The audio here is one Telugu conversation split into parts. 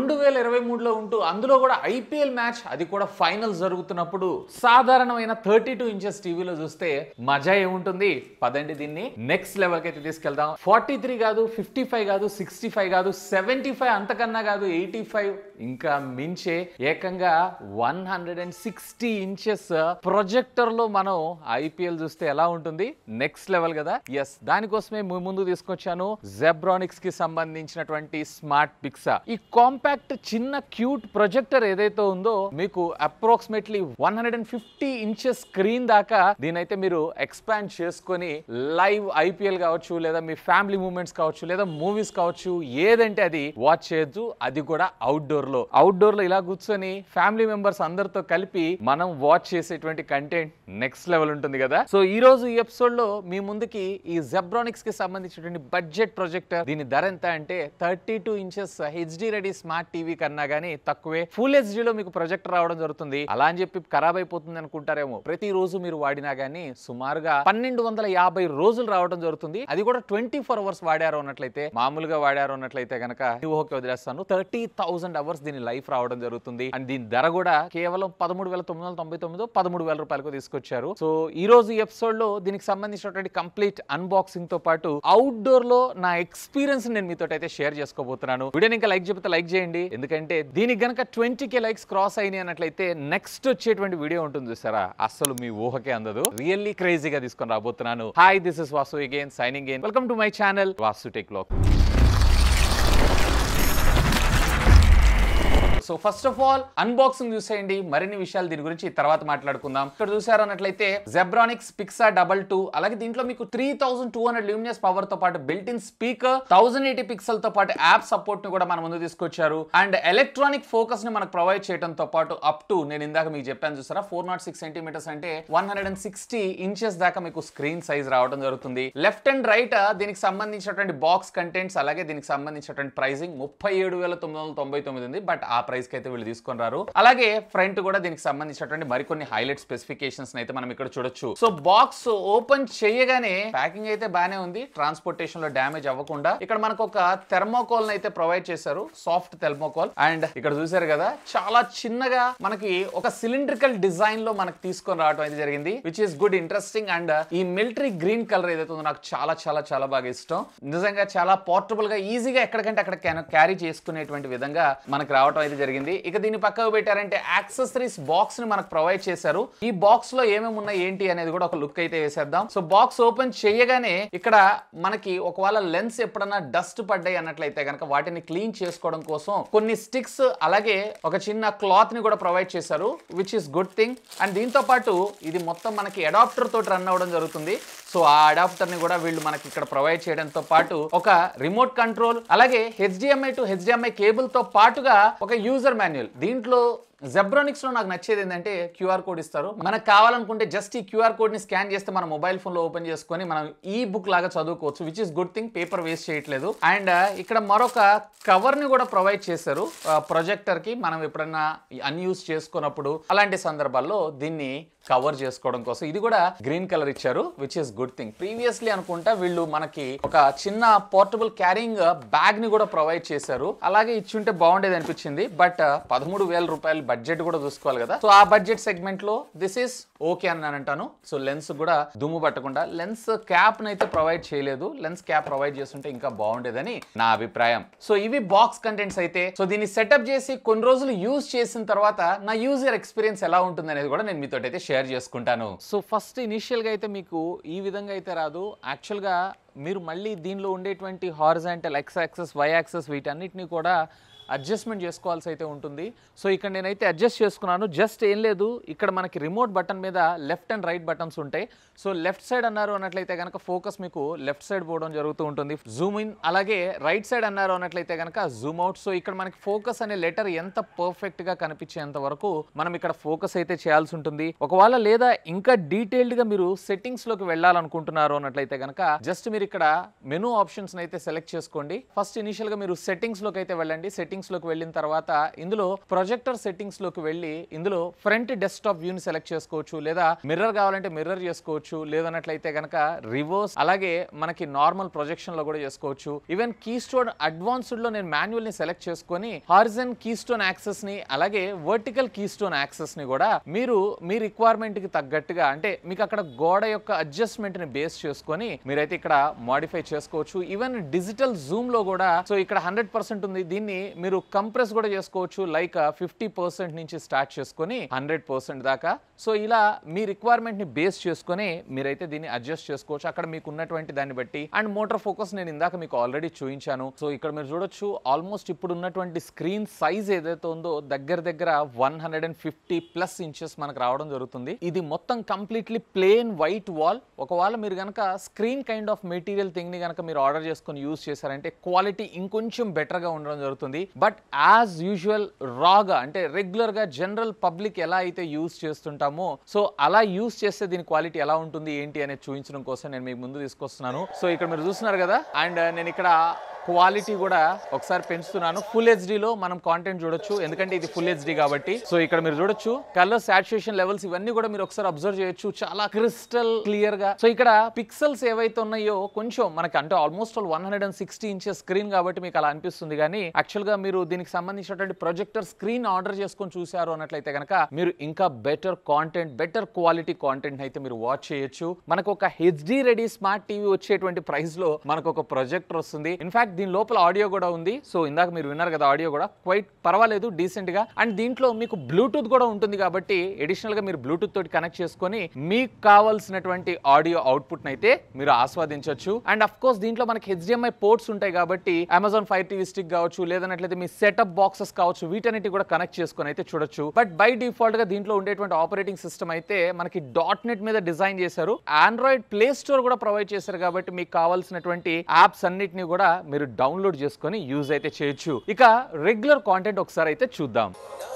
రెండు వేల ఇరవై మూడులో ఉంటూ అందులో కూడా ఐపీఎల్ మ్యాచ్ అది కూడా ఫైనల్ జరుగుతున్నప్పుడు సాధారణమైన థర్టీ టూ ఇంచెస్ టీవీలో చూస్తే మజా ఏముంటుంది పదండి దీన్ని నెక్స్ట్ లెవెల్ కి అయితే తీసుకెళ్దాం ఫార్టీ త్రీ కాదు ఫిఫ్టీ ఫైవ్ కాదు సిక్స్టీ ఫైవ్ కాదు సెవెంటీ ఫైవ్ అంతకన్నా కాదు ఎయిటీ ఫైవ్ ఇంకా మించే ఏకంగా one hundred and sixty inches projector లో మనం ఐపీఎల్ చూస్తే ఎలా ఉంటుంది నెక్స్ట్ లెవెల్ కదా ఎస్ దానికోసమే మీ ముందు తీసుకొచ్చాను జెబ్రానిక్స్ కి సంబంధించినటువంటి స్మార్ట్ పిక్సా ఈ కాంపాక్ట్ చిన్న క్యూట్ ప్రొజెక్టర్ ఏదైతే ఉందో మీకు approximately one hundred and fifty inches screen దాకా దీనైతే మీరు ఎక్స్పాండ్ చేసుకొని లైవ్ ఐపీఎల్ కావచ్చు లేదా మీ ఫ్యామిలీ మూమెంట్స్ కావచ్చు లేదా మూవీస్ కావచ్చు ఏదంటే అది వాచ్ చేయొచ్చు అది కూడా అవుట్డోర్ లో అవుట్డోర్ లో ఇలా కూర్చొని ఫ్యామిలీ మెంబర్స్ అందరితో కలిపి మనం వాచ్ చేసేటువంటి కంటెంట్ నెక్స్ట్ లెవెల్ ఉంటుంది కదా సో ఈ రోజు ఈ ఎపిసోడ్ లో మీ ముందుకి ఈ జెబ్రానిక్స్ కి సంబంధించినటువంటి బడ్జెట్ ప్రొజెక్టర్ దీని ధర ఎంత అంటే thirty two inches HD ready smart TV కన్నా గానీ తక్కువే ఫుల్ హెచ్డి లో మీకు ప్రొజెక్టర్ రావడం జరుగుతుంది అలా అని చెప్పి ఖరాబ్ అయిపోతుంది అనుకుంటారేమో ప్రతి రోజు మీరు వాడినా గానీ సుమారుగా పన్నెండు వందల యాభై రోజులు రావడం జరుగుతుంది అది కూడా ట్వంటీ ఫోర్ అవర్స్ వాడారు అన్నట్లయితే మామూలుగా వాడారు అన్నట్లయితే కనుక ఓకే వదిలేస్తాను థర్టీ థౌసండ్ అవర్స్ దీని లైఫ్ రావడం జరుగుతుంది అండ్ దీని ధర కూడా కేవలం పదమూడు వేల తొమ్మిది వందల తొంభై తొమ్మిది పదమూడు వేల రూపాయలకు తీసుకొచ్చారు సో ఈ రోజు ఈ ఎపిసోడ్ లో దీనికి సంబంధించినటువంటి కంప్లీట్ అన్బాక్సింగ్ తో పాటు అవుట్డోర్ లో నా ఎక్స్పీరియన్స్ నేను మీతో అయితే షేర్ చేసుకోబోతున్నాను వీడియోని ఇంకా లైక్ చెప్తే లైక్ చేయండి ఎందుకంటే దీనికి గనక ట్వంటీ కే లైక్స్ క్రాస్ అయినాయి అన్నట్లయితే నెక్స్ట్ వచ్చేటువంటి వీడియో ఉంటుంది చూసారా అస్సలు మీ ఊహకే అందదు రియల్లీ క్రేజీగా తీసుకొని రాబోతున్నాను hi this is Vasu again signing in welcome to my channel Vasu tech lock so first of all unboxing చూసేయండి మరిన్ని విషయాలు దీని గురించి తర్వాత మాట్లాడుకుందాం ఇక్కడ చూసారన్నట్లయితే జెబ్రానిక్స్ పిక్సా డబల్ టూ అలాగే దీంట్లో మీకు three thousand two hundred luminous power తో పాటు built in speaker thousand eighty pixel తో పాటు యాప్ సపోర్ట్ ని కూడా మన ముందు తీసుకొచ్చారు అండ్ ఎలక్ట్రానిక్ ఫోకస్ ని మనకు ప్రొవైడ్ చేయడంతో పాటు అప్ టు నేను ఇందాక మీకు చెప్పాను చూసారా ఫోర్ నాట్ సిక్స్ సెంటీమీటర్స్ అంటే one hundred and sixty inches దాకా మీకు స్క్రీన్ సైజ్ రావడం జరుగుతుంది లెఫ్ట్ అండ్ రైట్ దీనికి సంబంధించినటువంటి బాక్స్ కంటెంట్స్ అలాగే దీనికి సంబంధించినటువంటి ప్రైసింగ్ ముప్పై ఏడు వేల తొమ్మిది వందల తొంభై తొమ్మిది ఉంది బట్ ఆ ప్రైస్ కి అయితే వీళ్ళు తీసుకొని రారు అలాగే ఫ్రంట్ కూడా దీనికి సంబంధించినటువంటి మరికొన్ని హైలైట్ స్పెసిఫికేషన్స్ అయితే మనం ఇక్కడ చూడొచ్చు సో బాక్స్ ఓపెన్ చేయగానే ప్యాకింగ్ అయితే బానే ఉంది ట్రాన్స్పోర్టేషన్ లో డ్యామేజ్ అవ్వకుండా ఇక్కడ మనకు ఒక థెర్మోకోల్ అయితే ప్రొవైడ్ చేశారు సాఫ్ట్ థెర్మోకోల్ అండ్ ఇక్కడ చూసారు కదా చాలా చిన్నగా మనకి ఒక సిలిండ్రికల్ డిజైన్ లో మనకి తీసుకొని రావడం అయితే జరిగింది which is good interesting and ఈ మిలిటరీ గ్రీన్ కలర్ ఏదైతే ఉందో నాకు చాలా చాలా చాలా బాగా ఇష్టం నిజంగా చాలా పోర్టబుల్ గా ఈజీగా ఎక్కడికంటే అక్కడ క్యారీ చేసుకునేటువంటి విధంగా మనకి రావడం అయితే జరిగింది ఇక దీన్ని పక్కకు పెట్టారంటే యాక్సెసరీస్ బాక్స్ ని మనకు ప్రొవైడ్ చేశారు ఈ బాక్స్ లో ఏమేమి ఉన్నాయి ఏంటి అనేది కూడా ఒక లుక్ అయితే వేసేద్దాం సో బాక్స్ ఓపెన్ చేయగానే ఇక్కడ మనకి ఒకవేళ లెన్స్ ఎప్పుడన్నా డస్ట్ పడ్డాయి అన్నట్లయితే కనుక వాటిని క్లీన్ చేసుకోవడం కోసం కొన్ని స్టిక్స్ అలాగే ఒక చిన్న క్లాత్ ని కూడా ప్రొవైడ్ చేశారు which is good thing and దీంతో పాటు ఇది మొత్తం మనకి అడాప్టర్ తోటి రన్ అవ్వడం జరుగుతుంది సో ఆ అడాప్టర్ ని కూడా వీళ్ళు మనకి ఇక్కడ ప్రొవైడ్ చేయడంతో పాటు ఒక రిమోట్ కంట్రోల్ అలాగే హెచ్డిఎంఐ టు హెచ్డిఎంఐ కేబుల్ తో పాటుగా ఒక యూజర్ మాన్యువల్ దీంట్లో జెబ్రానిక్స్ లో నాకు నచ్చేది ఏంటంటే క్యూఆర్ కోడ్ ఇస్తారు మనకు కావాలనుకుంటే జస్ట్ ఈ క్యూఆర్ కోడ్ ని స్కాన్ చేస్తే మన మొబైల్ ఫోన్ లో ఓపెన్ చేసుకొని మనం ఈ బుక్ లాగా చదువుకోవచ్చు which is good thing paper waste చేయట్లేదు అండ్ ఇక్కడ మరొక కవర్ ని కూడా ప్రొవైడ్ చేశారు ప్రొజెక్టర్ కి మనం ఎప్పుడైనా అన్యూస్ చేసుకున్నప్పుడు అలాంటి సందర్భాల్లో దీన్ని కవర్ చేసుకోవడం కోసం ఇది కూడా గ్రీన్ కలర్ ఇచ్చారు which is good thing previously అనుకుంటా వీళ్ళు మనకి ఒక చిన్న పోర్టబుల్ క్యారింగ్ బ్యాగ్ ని కూడా ప్రొవైడ్ చేశారు అలాగే ఇచ్చుంటే బాగుండేది అనిపించింది బట్ పదమూడు వేల రూపాయల బడ్జెట్ కూడా చూసుకోవాలి కదా సో ఆ బడ్జెట్ సెగ్మెంట్ లో దిస్ ఇస్ ఓకే అని నేను అంటాను సో లెన్స్ కూడా దుమ్ము పట్టకుండా లెన్స్ క్యాప్ అయితే ప్రొవైడ్ చేయలేదు లెన్స్ క్యాప్ ప్రొవైడ్ చేస్తుంటే ఇంకా బాగుండేదని నా అభిప్రాయం సో ఇవి బాక్స్ కంటెంట్స్ అయితే సో దీన్ని సెటప్ చేసి కొన్ని రోజులు యూజ్ చేసిన తర్వాత నా యూజర్ ఎక్స్పీరియన్స్ ఎలా ఉంటుంది అనేది కూడా నేను మీతో అయితే షేర్ చేసుకుంటాను సో ఫస్ట్ ఇనిషియల్ గా అయితే మీకు ఈ విధంగా అయితే రాదు యాక్చువల్ గా మీరు మళ్ళీ దీనిలో ఉండేటువంటి horizontal X axis Y axis వీటన్నిటిని కూడా అడ్జస్ట్మెంట్ చేసుకోవాల్సి అయితే ఉంటుంది సో ఇక్కడ నేనైతే అడ్జస్ట్ చేసుకున్నాను జస్ట్ ఏం లేదు ఇక్కడ మనకి రిమోట్ బటన్ మీద లెఫ్ట్ అండ్ రైట్ బటన్స్ ఉంటాయి సో లెఫ్ట్ సైడ్ అన్నారు అన్నట్లయితే కనుక ఫోకస్ మీకు లెఫ్ట్ సైడ్ పోవడం జరుగుతూ ఉంటుంది జూమ్ ఇన్ అలాగే రైట్ సైడ్ అన్నారు అన్నట్లయితే కనుక జూమ్ అవుట్ సో ఇక్కడ మనకి ఫోకస్ అనే లెటర్ ఎంత పర్ఫెక్ట్ గా కనిపించేంత వరకు మనం ఇక్కడ ఫోకస్ అయితే చేయాల్సి ఉంటుంది ఒకవేళ లేదా ఇంకా డీటెయిల్డ్ గా మీరు సెట్టింగ్స్ లోకి వెళ్ళాలనుకుంటున్నారు అన్నట్లయితే కనుక జస్ట్ మీరు ఇక్కడ మెనూ ఆప్షన్స్ అయితే సెలెక్ట్ చేసుకోండి ఫస్ట్ ఇనిషియల్ గా మీరు సెట్టింగ్స్ లోకి అయితే వెళ్ళండి సెట్టింగ్స్ లోకి వెళ్ళిన తర్వాత ఇందులో ప్రొజెక్టర్ సెట్టింగ్స్ లోకి వెళ్ళి ఇందులో ఫ్రంట్ డెస్క్టాప్ వ్యూని సెలెక్ట్ చేసుకోవచ్చు లేదా మిర్రర్ కావాలంటే మిర్రర్ చేసుకోవచ్చు లేదన్నట్లయితే కనుక రివర్స్ అలాగే మనకి నార్మల్ ప్రొజెక్షన్ లో కూడా చేసుకోవచ్చు ఈవెన్ కీ స్టోన్ అడ్వాన్స్డ్ లో నేను మాన్యువల్ ని సెలెక్ట్ చేసుకొని హారిజన్ కీ స్టోన్ యాక్సెస్ ని అలాగే వర్టికల్ కీ స్టోన్ యాక్సెస్ ని కూడా మీరు మీ రిక్వైర్మెంట్ కి తగ్గట్టుగా అంటే మీకు అక్కడ గోడ యొక్క అడ్జస్ట్మెంట్ ని బేస్ చేసుకొని మీరైతే ఇక్కడ మాడిఫై చేసుకోవచ్చు ఈవెన్ డిజిటల్ జూమ్ లో కూడా సో ఇక్కడ హండ్రెడ్ పర్సెంట్ ఉంది దీన్ని మీరు కంప్రెస్ కూడా చేసుకోవచ్చు లైక్ ఫిఫ్టీ పర్సెంట్ నుంచి స్టార్ట్ చేసుకొని హండ్రెడ్ పర్సెంట్ దాకా సో ఇలా మీ రిక్వైర్మెంట్ ని బేస్ చేసుకొని మీరైతే దీన్ని అడ్జస్ట్ చేసుకోవచ్చు అక్కడ మీకు ఉన్నటువంటి దాన్ని బట్టి అండ్ మోటార్ ఫోకస్ నేను ఇందాక మీకు ఆల్రెడీ చూపించాను సో ఇక్కడ మీరు చూడొచ్చు ఆల్మోస్ట్ ఇప్పుడు ఉన్నటువంటి స్క్రీన్ సైజ్ ఏదైతే ఉందో దగ్గర దగ్గర one hundred and fifty plus inches మనకు రావడం జరుగుతుంది ఇది మొత్తం కంప్లీట్లీ ప్లేన్ వైట్ వాల్ ఒకవేళ మీరు కనుక screen kind of material thing ని కనుక మీరు ఆర్డర్ చేసుకొని యూస్ చేశారంటే క్వాలిటీ ఇంకొంచెం బెటర్ గా ఉండడం జరుగుతుంది బట్ యాజ్ యూజువల్ రాగా అంటే రెగ్యులర్ గా జనరల్ పబ్లిక్ ఎలా అయితే యూస్ చేస్తుంటామో సో అలా యూస్ చేస్తే దీని క్వాలిటీ ఎలా ఉంటుంది ఏంటి అనేది చూపించడం కోసం నేను మీకు ముందు తీసుకొస్తున్నాను సో ఇక్కడ మీరు చూస్తున్నారు కదా అండ్ నేను ఇక్కడ క్వాలిటీ కూడా ఒకసారి పెంచుతున్నాను ఫుల్ హెచ్డిలో మనం కాంటెంట్ చూడొచ్చు ఎందుకంటే ఇది ఫుల్ హెచ్డి కాబట్టి సో ఇక్కడ మీరు చూడొచ్చు కలర్ సాచురేషన్ లెవెల్స్ ఇవన్నీ కూడా మీరు ఒకసారి అబ్జర్వ్ చేయొచ్చు చాలా క్రిస్టల్ క్లియర్ గా సో ఇక్కడ పిక్సెల్స్ ఏవైతే ఉన్నాయో కొంచెం మనకి అంటే almost one hundred and sixty inches screen కాబట్టి మీకు అలా అనిపిస్తుంది కానీ యాక్చువల్ గా మీరు దీనికి సంబంధించినటువంటి ప్రొజెక్టర్ స్క్రీన్ ఆర్డర్ చేసుకొని చూసారు అన్నట్లయితే కనుక మీరు ఇంకా better content better quality content అయితే మీరు వాచ్ చేయొచ్చు మనకు ఒక హెచ్డి రెడీ స్మార్ట్ టీవీ వచ్చేటువంటి ప్రైస్ లో మనకు ఒక ప్రొజెక్టర్ వస్తుంది ఇన్ఫాక్ట్ దీని లోపల ఆడియో కూడా ఉంది సో ఇందాక మీరు విన్నారు కదా ఆడియో కూడా క్వైట్ పర్వాలేదు డీసెంట్ గా అండ్ దీంట్లో మీకు బ్లూటూత్ కూడా ఉంటుంది కాబట్టి అడిషనల్ గా మీరు బ్లూటూత్ తోటి కనెక్ట్ చేసుకొని మీకు కావాల్సినటువంటి ఆడియో అవుట్పుట్ అయితే మీరు ఆస్వాదించవచ్చు అండ్ అఫ్ కోర్స్ దీంట్లో మనకి హెచ్డిఎంఐ పోర్ట్స్ ఉంటాయి కాబట్టి అమెజాన్ ఫైర్ టీవీ స్టిక్ కావచ్చు లేదన్నట్లయితే మీ సెటప్ బాక్సెస్ కావచ్చు వీటన్నిటి కూడా కనెక్ట్ చేసుకొని అయితే చూడొచ్చు బట్ బై డిఫాల్ట్ గా దీంట్లో ఉండేటువంటి ఆపరేటింగ్ సిస్టమ్ అయితే మనకి డాట్ నెట్ మీద డిజైన్ చేశారు ఆండ్రాయిడ్ ప్లే స్టోర్ కూడా ప్రొవైడ్ చేశారు కాబట్టి మీకు కావాల్సినటువంటి యాప్స్ అన్నిటిని కూడా మీరు డౌన్లోడ్ చేసుకొని యూజ్ అయితే చేయొచ్చు ఇక రెగ్యులర్ కాంటెంట్ ఒకసారి అయితే చూద్దాం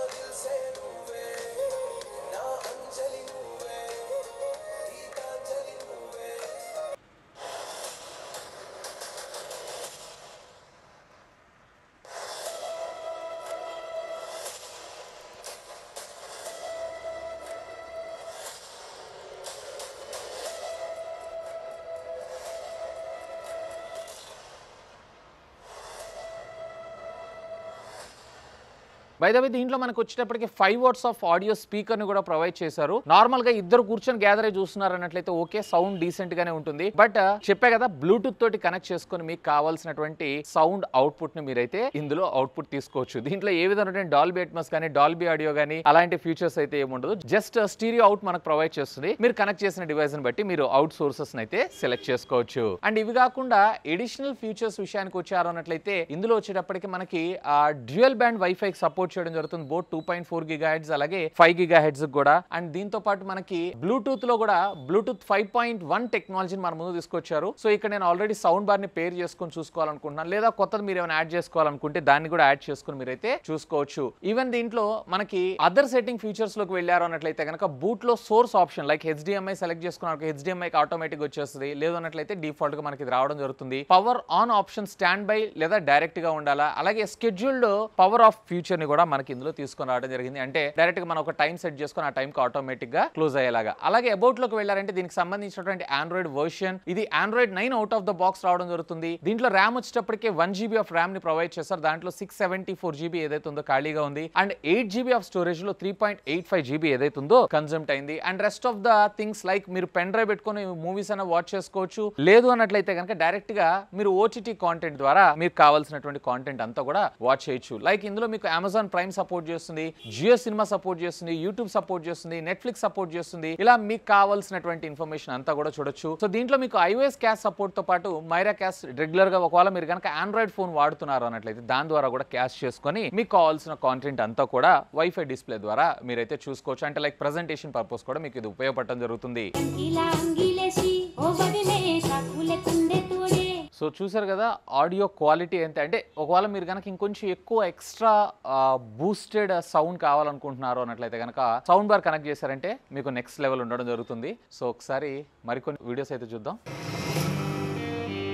బై ద వే దీంట్లో మనకు వచ్చేటప్పటికి five watts of audio speaker ని కూడా ప్రొవైడ్ చేశారు నార్మల్ గా ఇద్దరు కూర్చొని గ్యాదర్ అయి చూస్తున్నారు అన్నట్లయితే ఓకే సౌండ్ డీసెంట్ గానే ఉంటుంది బట్ చెప్పే కదా బ్లూటూత్ తోటి కనెక్ట్ చేసుకొని మీకు కావాల్సినటువంటి సౌండ్ అవుట్పుట్ ని మీరైతే ఇందులో అవుట్పుట్ తీసుకోవచ్చు దీంట్లో ఏ విధమైన డాల్బీ అట్మస్ కానీ డాల్బీ ఆడియో కానీ అలాంటి ఫీచర్స్ అయితే ఏముండదు జస్ట్ స్టీరియో అవుట్ మనకు ప్రొవైడ్ చేస్తుంది మీరు కనెక్ట్ చేసిన డివైస్ ని బట్టి మీరు అవుట్ సోర్సెస్ అయితే సెలెక్ట్ చేసుకోవచ్చు అండ్ ఇవి కాకుండా ఎడిషనల్ ఫీచర్స్ విషయానికి వచ్చారు అన్నట్లయితే ఇందులో వచ్చేటప్పటికి మనకి డ్యూయల్ బ్యాండ్ వైఫై సపోర్ట్ చేయడం జరుగుతుంది both two point four gigahertz అలాగే ఫైవ్ గిగా హెడ్స్ కూడా అండ్ దీంతో పాటు మనకి బ్లూటూత్ లో కూడా బ్లూటూత్ ఫైవ్ పాయింట్ వన్ టెక్నాలజీని మన ముందు తీసుకొచ్చారు సో ఇక్కడ నేను ఆల్రెడీ సౌండ్ బార్ ని పేర్ చేసుకొని చూసుకోవాలనుకుంటున్నాను లేదా కొత్తది మీరు ఏమైనా యాడ్ చేసుకోవాలనుకుంటే దాన్ని కూడా యాడ్ చేసుకుని మీరైతే చూసుకోవచ్చు ఈవెన్ దీంట్లో మనకి అదర్ సెట్టింగ్ ఫీచర్స్ లోకి వెళ్ళారు అన్నట్లయితే కనుక బూట్ లో source option like HDMI select చేసుకున్న హెచ్డిఎంఐ ఆటోమేటిక్ వచ్చేస్తుంది లేదు అన్నట్లయితే డిఫాల్ట్ గా మనకి ఇది రావడం జరుగుతుంది power on option standby లేదా డైరెక్ట్ గా ఉండాలా అలాగే స్కెడ్యూల్డ్ పవర్ ఆఫ్ ఫ్యూచర్ ని కూడా మనకి ఇందులో తీసుకొని రావడం జరిగింది అంటే డైరెక్ట్ గా మనం ఒక టైం సెట్ చేసుకొని ఆ టైం కి ఆటోమేటిక్ గా క్లోజ్ అయ్యేలాగా అలాగే అబౌట్ లోకి వెళ్ళారంటే దీనికి సంబంధించినటువంటి ఆండ్రాయిడ్ వర్షన్ ఇది Android nine out of the box రావడం జరుగుతుంది దీంట్లో ర్యామ్ వచ్చేటప్పటికే వన్ జీబీ ఆఫ్ ర్యామ్ ని ప్రొవైడ్ చేస్తారు దాంట్లో సిక్స్ సెవెంటీ ఫోర్ జీబీ ఏదైతే ఉందో ఖాళీగా ఉంది and eight GB of storage లో three point eight five GB ఏదైతే ఉందో కన్సూమ్ట్ అయింది and rest of the things like మీరు పెన్ డ్రైవ్ పెట్టుకొని మూవీస్ అయినా వాచ్ చేసుకోవచ్చు లేదు అన్నట్లయితే కనుక డైరెక్ట్ గా మీరు ఓటీటీ కాంటెంట్ ద్వారా మీకు కావాల్సినటువంటి కాంటెంట్ అంతా కూడా వాచ్ చేయొచ్చు లైక్ ఇందులో మీకు అమెజాన్ ప్రైమ్ సపోర్ట్ చేస్తుంది జియో సినిమా సపోర్ట్ చేస్తుంది యూట్యూబ్ సపోర్ట్ చేస్తుంది నెట్ఫ్లిక్స్ సపోర్ట్ చేస్తుంది ఇలా మీకు కావాల్సినటువంటి ఇన్ఫర్మేషన్ అంతా కూడా చూడొచ్చు సో దీంట్లో మీకు ఐఓఎస్ క్యాష్ సపోర్ట్ తో పాటు మైరా క్యాష్ రెగ్యులర్ గా ఒకవేళ మీరు కనుక ఆండ్రాయిడ్ ఫోన్ వాడుతున్నారు అన్నట్లయితే దాని ద్వారా కూడా క్యాష్ చేసుకొని మీకు కావాల్సిన కాంటెంట్ అంతా కూడా వైఫై డిస్ప్లే ద్వారా మీరైతే చూసుకోవచ్చు అంటే లైక్ ప్రజెంటేషన్ పర్పస్ కూడా మీకు ఇది ఉపయోగపడడం జరుగుతుంది ఇలా అంగిలేసి ఓ బదిలే సాకులే కుండే తోడే సో చూసారు కదా ఆడియో క్వాలిటీ ఎంత అంటే ఒకవేళ మీరు కనుక ఇంకొంచెం ఎక్కువ ఎక్స్ట్రా బూస్టెడ్ సౌండ్ కావాలనుకుంటున్నారు అన్నట్లయితే కనుక సౌండ్ బార్ కనెక్ట్ చేశారంటే మీకు నెక్స్ట్ లెవెల్ ఉండడం జరుగుతుంది సో ఒకసారి మరికొన్ని వీడియోస్ అయితే చూద్దాం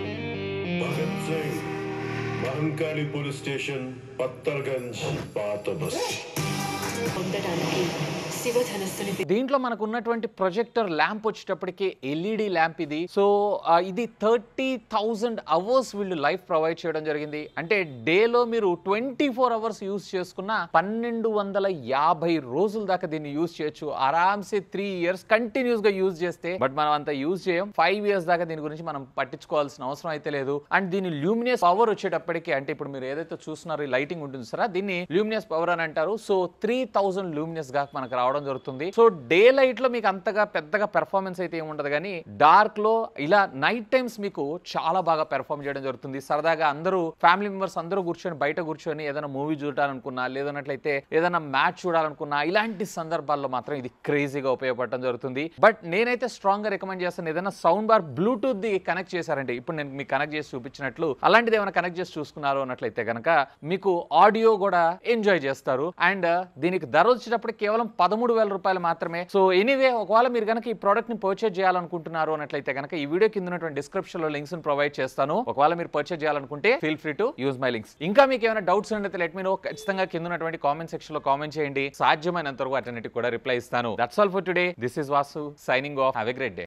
భగత్ సింగ్ మహంకాళి పోలీస్ స్టేషన్ పత్తర్గంజ్ పాత బస్ పొందడానికి శివధనస్సుని దీంట్లో మనకు ఉన్నటువంటి ప్రొజెక్టర్ ల్యాంప్ వచ్చేటప్పటికి ఎల్ఈడి ల్యాంప్ ఇది సో ఆ, ఇది థర్టీ థౌజండ్ అవర్స్ వీళ్ళు లైఫ్ ప్రొవైడ్ చేయడం జరిగింది అంటే డేలో మీరు ట్వంటీ ఫోర్ అవర్స్ యూస్ చేసుకున్న పన్నెండు వందల యాభై రోజుల దాకా దీన్ని యూస్ చేయొచ్చు ఆరామ్సే త్రీ ఇయర్స్ కంటిన్యూస్ గా యూజ్ చేస్తే బట్ మనం అంత యూజ్ చేయం ఫైవ్ ఇయర్స్ దాకా దీని గురించి మనం పట్టించుకోవాల్సిన అవసరం అయితే లేదు అండ్ దీని ల్యూమినియస్ పవర్ వచ్చేటప్పటికి అంటే ఇప్పుడు మీరు ఏదైతే చూస్తున్నారో ఈ లైటింగ్ ఉంటుంది సరే దీన్ని ల్యూమినియస్ పవర్ అని అంటారు సో త్రీ థౌజండ్ లూమినియస్ గా మనకు రావడం జరుగుతుంది సో డే లైట్ లో మీకు అంతగా పెద్దగా పెర్ఫార్మెన్స్ అయితే ఏమి ఉండదు కానీ డార్క్ లో ఇలా నైట్ టైమ్స్ మీకు చాలా బాగా పెర్ఫార్మ్ చేయడం జరుగుతుంది సరదాగా అందరూ ఫ్యామిలీ మెంబర్స్ అందరూ కూర్చొని బయట కూర్చొని ఏదైనా మూవీ చూడాలనుకున్నా లేదన్నట్లయితే ఏదైనా మ్యాచ్ చూడాలనుకున్నా ఇలాంటి సందర్భాల్లో మాత్రం ఇది క్రేజీగా ఉపయోగపడడం జరుగుతుంది బట్ నేనైతే స్ట్రాంగ్ గా రికమెండ్ చేస్తాను ఏదైనా సౌండ్ బార్ బ్లూటూత్ ది కనెక్ట్ చేశారంటే ఇప్పుడు నేను మీకు కనెక్ట్ చేసి చూపించినట్లు అలాంటిది ఏమైనా కనెక్ట్ చేసి చూసుకున్నారు అన్నట్లయితే కనుక మీకు ఆడియో కూడా ఎంజాయ్ చేస్తారు అండ్ దీనికి ధర వచ్చేటప్పుడు కేవలం పదమూడు వేల రూపాయలు మాత్రమే సో ఎనీవే ఒకవేళ మీరు కనుక ఈ ప్రోడక్ట్ ని పర్చేజ్ చేయాలనుకుంటున్నారు అన్నట్లయితే కనుక ఈ వీడియో కింద ఉన్నటువంటి డిస్క్రిప్షన్ లో లింక్స్ ప్రొవైడ్ చేస్తాను ఒకవేళ మీరు పర్చేజ్ చేయాలనుకుంటే feel free to use my links ఇంకా మీకు ఏమైనా డౌట్స్ ఉంటే లెట్ మీ నో ఖచ్చితంగా కింద ఉన్నటువంటి కామెంట్ సెక్షన్ లో కామెంట్ చేయండి సాధ్యమైనంత వరకు అటన్నిటికి కూడా రిప్లై ఇస్తాను that's all for today this is Vasu signing off have a great day